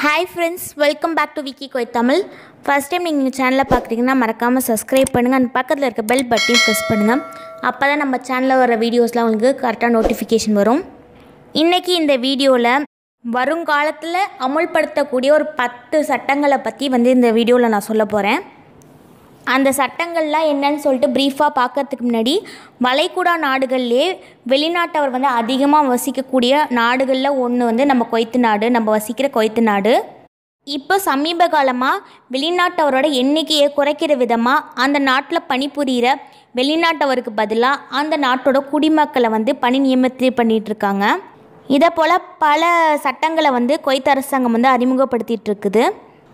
hi friends welcome back to Vicky கோய் Tamil first time நீங்கள் சேனலை பார்க்குறீங்கன்னா மறக்காமல் சப்ஸ்கிரைப் பண்ணுங்கள் அந்த பக்கத்தில் இருக்க பெல் பட்டையும் ப்ரெஸ் பண்ணுங்கள் அப்போ தான் நம்ம சேனலில் வர வீடியோஸ்லாம் உங்களுக்கு கரெக்டாக நோட்டிஃபிகேஷன் வரும் இன்றைக்கி இந்த வீடியோவில் வருங்காலத்தில் அமுல்படுத்தக்கூடிய ஒரு பத்து சட்டங்களை பற்றி வந்து இந்த வீடியோவில் நான் சொல்ல போகிறேன் அந்த சட்டங்கள்லாம் என்னன்னு சொல்லிட்டு ப்ரீஃபாக பார்க்கறதுக்கு முன்னாடி வளைகுடா நாடுகள்லேயே வெளிநாட்டவர் வந்து அதிகமாக வசிக்கக்கூடிய நாடுகளில் ஒன்று வந்து நம்ம கொய்த்து நாடு நம்ம வசிக்கிற கொய்த்து நாடு இப்போ சமீப காலமாக வெளிநாட்டவரோட எண்ணிக்கையை குறைக்கிற விதமாக அந்த நாட்டில் பணிபுரிகிற வெளிநாட்டவருக்கு பதிலாக அந்த நாட்டோட குடிமக்களை வந்து பணி நியமித்து பண்ணிகிட்டு இருக்காங்க இதை போல் பல சட்டங்களை வந்து கொய்த் அரசாங்கம் வந்து அறிமுகப்படுத்திட்டு இருக்குது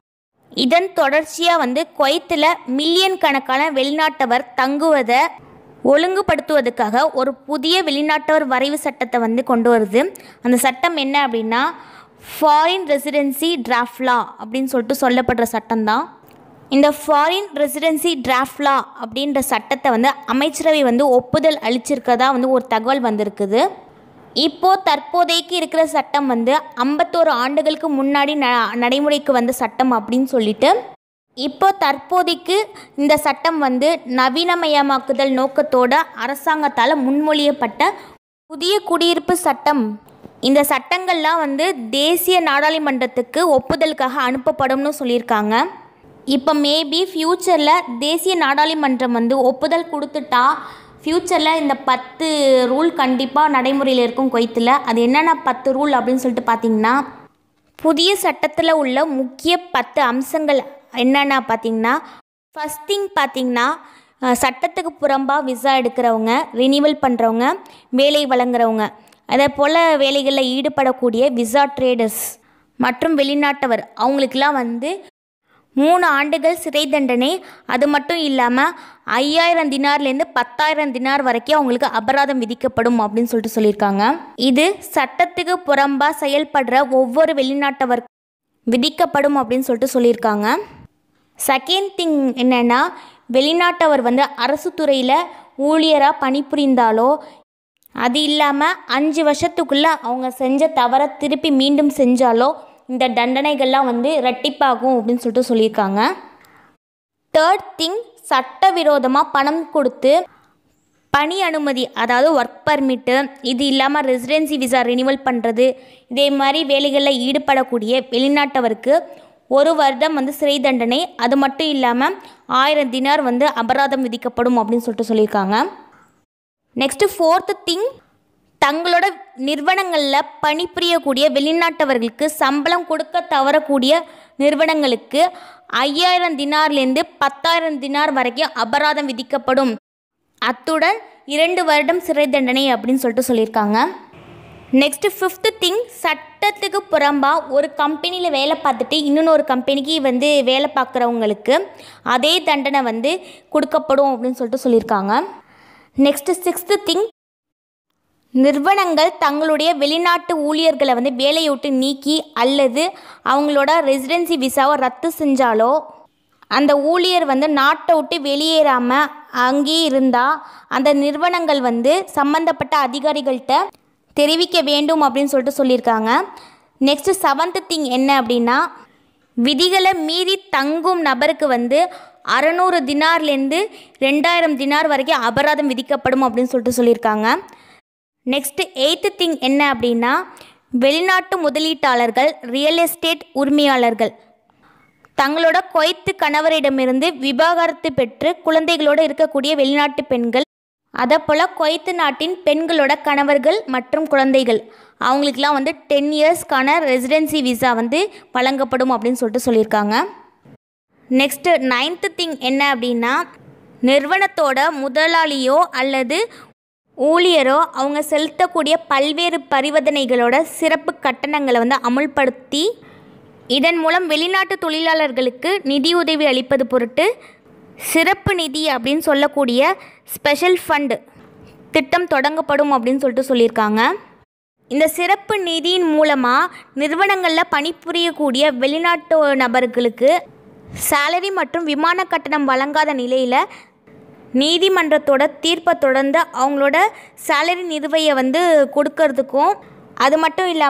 இதன் தொடர்ச்சியாக வந்து குவைத்தில் மில்லியன் கணக்கான வெளிநாட்டவர் தங்குவதை ஒழுங்குபடுத்துவதற்காக ஒரு புதிய வெளிநாட்டவர் வரைவு சட்டத்தை வந்து கொண்டு வருது அந்த சட்டம் என்ன அப்படின்னா ஃபாரின் ரெசிடென்சி டிராஃப்ட் லா அப்படின்னு சொல்லிட்டு சொல்லப்படுற சட்டம்தான் இந்த ஃபாரின் ரெசிடென்சி டிராஃப்ட் லா அப்படின்ற சட்டத்தை வந்து அமைச்சரவை வந்து ஒப்புதல் அளிச்சிருக்கதா வந்து ஒரு தகவல் வந்திருக்குது இப்போ தற்போதைக்கு இருக்கிற சட்டம் வந்து ஐம்பத்தோரு ஆண்டுகளுக்கு முன்னாடி ந நடைமுறைக்கு வந்த சட்டம் அப்படின்னு சொல்லிட்டு இப்போ தற்போதைக்கு இந்த சட்டம் வந்து நவீனமயமாக்குதல் நோக்கத்தோட அரசாங்கத்தால் முன்மொழியப்பட்ட புதிய குடியிருப்பு சட்டம் இந்த சட்டங்கள்லாம் வந்து தேசிய நாடாளுமன்றத்துக்கு ஒப்புதலுக்காக அனுப்பப்படும்னு சொல்லியிருக்காங்க இப்போ மேபி ஃப்யூச்சரில் தேசிய நாடாளுமன்றம் வந்து ஒப்புதல் கொடுத்துட்டா ஃப்யூச்சரில் இந்த பத்து ரூல் கண்டிப்பாக நடைமுறையில் இருக்கும் கொய்த்தில் அது என்னென்ன பத்து ரூல் அப்படின்னு சொல்லிட்டு பார்த்தீங்கன்னா புதிய சட்டத்தில் உள்ள முக்கிய பத்து அம்சங்கள் என்னென்ன பார்த்தீங்கன்னா ஃபஸ்ட் திங் பார்த்தீங்கன்னா அஹ், சட்டத்துக்கு புறம்பாக விசா எடுக்கிறவங்க ரினிவல் பண்ணுறவங்க வேலை வழங்குறவங்க அதே போல் வேலைகளில் ஈடுபடக்கூடிய விசா ட்ரேடர்ஸ் மற்றும் வெளிநாட்டவர் அவங்களுக்கெல்லாம் வந்து மூணு ஆண்டுகள் சிறை தண்டனை அது மட்டும் இல்லாமல் ஐயாயிரம் தினார்லேருந்து பத்தாயிரம் தினார் வரைக்கும் அவங்களுக்கு அபராதம் விதிக்கப்படும் அப்படின்னு சொல்லிட்டு சொல்லியிருக்காங்க இது சட்டத்துக்கு புறம்பாக செயல்படுற ஒவ்வொரு வெளிநாட்டவர் விதிக்கப்படும் அப்படின்னு சொல்லிட்டு சொல்லியிருக்காங்க செகண்ட் திங் என்னென்னா வெளிநாட்டவர் வந்து அரசு துறையில் ஊழியராக பணிபுரிந்தாலோ அது இல்லாமல் அஞ்சு வருஷத்துக்குள்ளே அவங்க செஞ்ச தவறை திருப்பி மீண்டும் செஞ்சாலோ இந்த தண்டனைகள்லாம் வந்து ரெட்டிப்பாகும் அப்படின்னு சொல்லிட்டு சொல்லியிருக்காங்க தேர்ட் திங் சட்டவிரோதமாக பணம் கொடுத்து பணி அனுமதி அதாவது ஒர்க் பர்மிட்டு இது இல்லாமல் ரெசிடென்சி விசா ரினிவல் பண்ணுறது இதே மாதிரி வேலைகளில் ஈடுபடக்கூடிய வெளிநாட்டவருக்கு ஒரு வருடம் வந்து சிறை தண்டனை அது மட்டும் இல்லாமல் ஆயிரம் தினார் வந்து அபராதம் விதிக்கப்படும் அப்படின்னு சொல்லிட்டு சொல்லியிருக்காங்க நெக்ஸ்ட்டு ஃபோர்த்து திங் தங்களோட நிறுவனங்களில் பணிபுரியக்கூடிய வெளிநாட்டவர்களுக்கு சம்பளம் கொடுக்க தவறக்கூடிய நிறுவனங்களுக்கு ஐயாயிரம் தினார்லேருந்து பத்தாயிரம் தினார் வரைக்கும் அபராதம் விதிக்கப்படும் அத்துடன் இரண்டு வருடம் சிறை தண்டனை அப்படின்னு சொல்லிட்டு சொல்லியிருக்காங்க நெக்ஸ்ட்டு ஃபிஃப்த்து திங் சட்டத்துக்கு புறம்பாக ஒரு கம்பெனியில் வேலை பார்த்துட்டு இன்னொன்று கம்பெனிக்கு வந்து வேலை பார்க்குறவங்களுக்கு அதே தண்டனை வந்து கொடுக்கப்படும் அப்படின்னு சொல்லிட்டு சொல்லியிருக்காங்க நெக்ஸ்ட்டு சிக்ஸ்த்து திங் நிறுவனங்கள் தங்களுடைய வெளிநாட்டு ஊழியர்களை வந்து வேலையை விட்டு நீக்கி அல்லது அவங்களோட ரெசிடென்சி விசாவை ரத்து செஞ்சாலோ அந்த ஊழியர் வந்து நாட்டை விட்டு வெளியேறாமல் அங்கேயே இருந்தால் அந்த நிறுவனங்கள் வந்து சம்பந்தப்பட்ட அதிகாரிகள்கிட்ட தெரிவிக்க வேண்டும் அப்படின்னு சொல்லிட்டு சொல்லியிருக்காங்க நெக்ஸ்ட்டு செவன்த்து திங் என்ன அப்படின்னா விதிகளை மீறி தங்கும் நபருக்கு வந்து அறநூறு தினார்லேருந்து ரெண்டாயிரம் தினார் வரைக்கும் அபராதம் விதிக்கப்படும் அப்படின்னு சொல்லிட்டு சொல்லியிருக்காங்க நெக்ஸ்ட்டு எயித்து திங் என்ன அப்படின்னா வெளிநாட்டு முதலீட்டாளர்கள் ரியல் எஸ்டேட் உரிமையாளர்கள் தங்களோட கொய்த்து கணவரிடமிருந்து விவாகரத்து பெற்று குழந்தைகளோடு இருக்கக்கூடிய வெளிநாட்டு பெண்கள் அதே போல் கொய்த்து நாட்டின் பெண்களோட கணவர்கள் மற்றும் குழந்தைகள் அவங்களுக்கெல்லாம் வந்து டென் இயர்ஸ்க்கான ரெசிடென்சி விசா வந்து வழங்கப்படும் அப்படின்னு சொல்லிட்டு சொல்லியிருக்காங்க நெக்ஸ்ட்டு நைன்த்து திங் என்ன அப்படின்னா நிறுவனத்தோட முதலாளியோ அல்லது ஊழியரோ அவங்க செலுத்தக்கூடிய பல்வேறு பரிவர்த்தனைகளோட சிறப்பு கட்டணங்களை வந்து அமுல்படுத்தி இதன் மூலம் வெளிநாட்டு தொழிலாளர்களுக்கு நிதியுதவி அளிப்பது பொருட்டு சிறப்பு நிதி அப்படின்னு சொல்லக்கூடிய ஸ்பெஷல் ஃபண்ட் திட்டம் தொடங்கப்படும் அப்படின்னு சொல்லிட்டு சொல்லியிருக்காங்க இந்த சிறப்பு நிதியின் மூலமாக நிறுவனங்களில் பணிபுரியக்கூடிய வெளிநாட்டு நபர்களுக்கு சேலரி மற்றும் விமான கட்டணம் வழங்காத நிலையில் நீதிமன்றத்தோட தீர்ப்பை தொடர்ந்து அவங்களோட சேலரி நிலுவையை வந்து கொடுக்கறதுக்கும் அது மட்டும் இல்லாமல்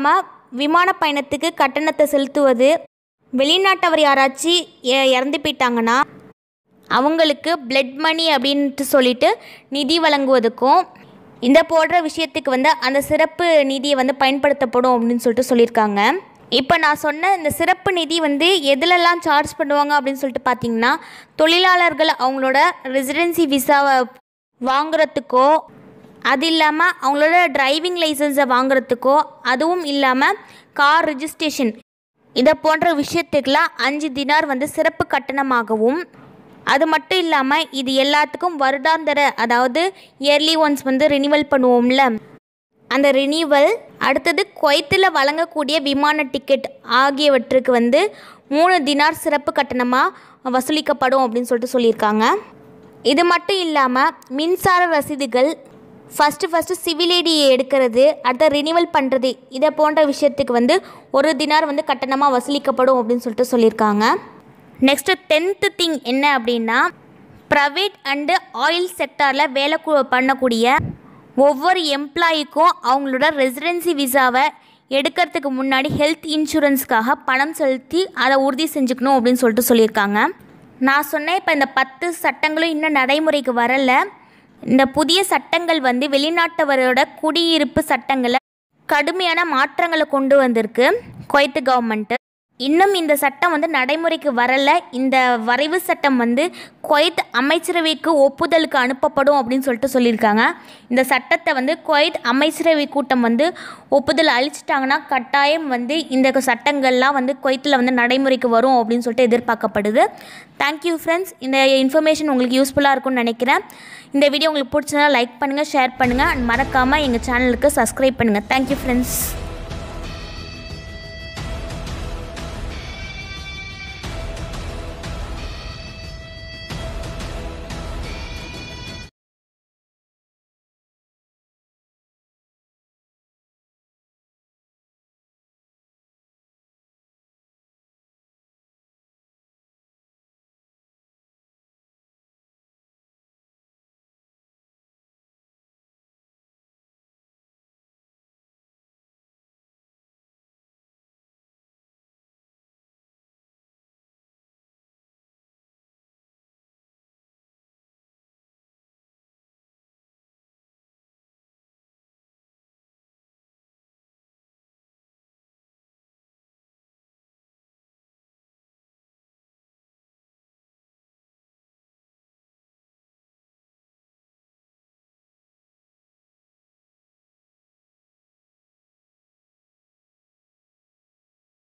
விமான பயணத்துக்கு கட்டணத்தை செலுத்துவது வெளிநாட்டவர் யாராச்சும் இ- இறந்து போயிட்டாங்கன்னா அவங்களுக்கு பிளட் மணி அப்படின்ட்டு சொல்லிட்டு நிதி வழங்குவதுக்கும் இந்த போன்ற விஷயத்துக்கு வந்து அந்த சிறப்பு நிதியை வந்து பயன்படுத்தப்படும் அப்படின்னு சொல்லிட்டு சொல்லியிருக்காங்க இப்போ நான் சொன்ன இந்த சிறப்பு நிதி வந்து எதுலெல்லாம் சார்ஜ் பண்ணுவாங்க அப்படின்னு சொல்லிட்டு பார்த்தீங்கன்னா தொழிலாளர்கள் அவங்களோட ரெசிடென்சி விசாவை வாங்குறதுக்கோ அது இல்லாமல் அவங்களோட டிரைவிங் லைசன்ஸை வாங்குறதுக்கோ அதுவும் இல்லாமல் கார் ரிஜிஸ்ட்ரேஷன் இதை போன்ற விஷயத்துக்கெலாம் அஞ்சு தினார் வந்து சிறப்பு கட்டணமாகவும் அது மட்டும் இல்லாமல் இது எல்லாத்துக்கும் வருடாந்திர அதாவது இயர்லி ஒன்ஸ் வந்து ரினிவல் பண்ணுவோம்ல அந்த ரினிவல் அடுத்தது குவைத்தில் வழங்கக்கூடிய விமான டிக்கெட் ஆகியவற்றுக்கு வந்து மூணு தினார் சிறப்பு கட்டணமாக வசூலிக்கப்படும் அப்படின்னு சொல்லிட்டு சொல்லியிருக்காங்க இது மட்டும் இல்லாமல் மின்சார ரசீதுகள் ஃபஸ்ட்டு ஃபஸ்ட்டு சிவில் ஐடி எடுக்கிறது அடுத்த ரினிவல் பண்ணுறது இதை போன்ற விஷயத்துக்கு வந்து ஒரு தினார் வந்து கட்டணமாக வசூலிக்கப்படும் அப்படின்னு சொல்லிட்டு சொல்லியிருக்காங்க நெக்ஸ்ட்டு டென்த்து திங் என்ன அப்படின்னா ப்ரைவேட் அண்டு ஆயில் செக்டாரில் வேலை கு- பண்ணக்கூடிய ஒவ்வொரு எம்ப்ளாயிக்கும் அவங்களோட ரெசிடென்சி விசாவை எடுக்கிறதுக்கு முன்னாடி ஹெல்த் இன்சூரன்ஸ்க்காக பணம் செலுத்தி அதை உறுதி செஞ்சுக்கணும் அப்படின்னு சொல்லிட்டு சொல்லியிருக்காங்க நான் சொன்னேன் இப்போ இந்த பத்து சட்டங்களும் இன்னும் நடைமுறைக்கு வரல இந்த புதிய சட்டங்கள் வந்து வெளிநாட்டவரோட குடியிருப்பு சட்டங்களை கடுமையான மாற்றங்களை கொண்டு வந்திருக்கு குவைத்து கவர்மெண்ட்டு இன்னும் இந்த சட்டம் வந்து நடைமுறைக்கு வரல இந்த வரைவு சட்டம் வந்து குவைத் அமைச்சரவைக்கு ஒப்புதலுக்கு அனுப்பப்படும் அப்படின்னு சொல்லிட்டு சொல்லியிருக்காங்க இந்த சட்டத்தை வந்து குவைத் அமைச்சரவை கூட்டம் வந்து ஒப்புதல் அளிச்சிட்டாங்கன்னா கட்டாயம் வந்து இந்த சட்டங்கள்லாம் வந்து குவைத்தில் வந்து நடைமுறைக்கு வரும் அப்படின்னு சொல்லிட்டு எதிர்பார்க்கப்படுது தேங்க்யூ ஃப்ரெண்ட்ஸ் இந்த இன்ஃபர்மேஷன் உங்களுக்கு யூஸ்ஃபுல்லாக இருக்கும்னு நினைக்கிறேன் இந்த வீடியோ உங்களுக்கு பிடிச்சதா லைக் பண்ணுங்கள் ஷேர் பண்ணுங்கள் அண்ட் மறக்காமல் எங்கள் சேனலுக்கு சப்ஸ்கிரைப் பண்ணுங்கள் தேங்க்யூ ஃப்ரெண்ட்ஸ்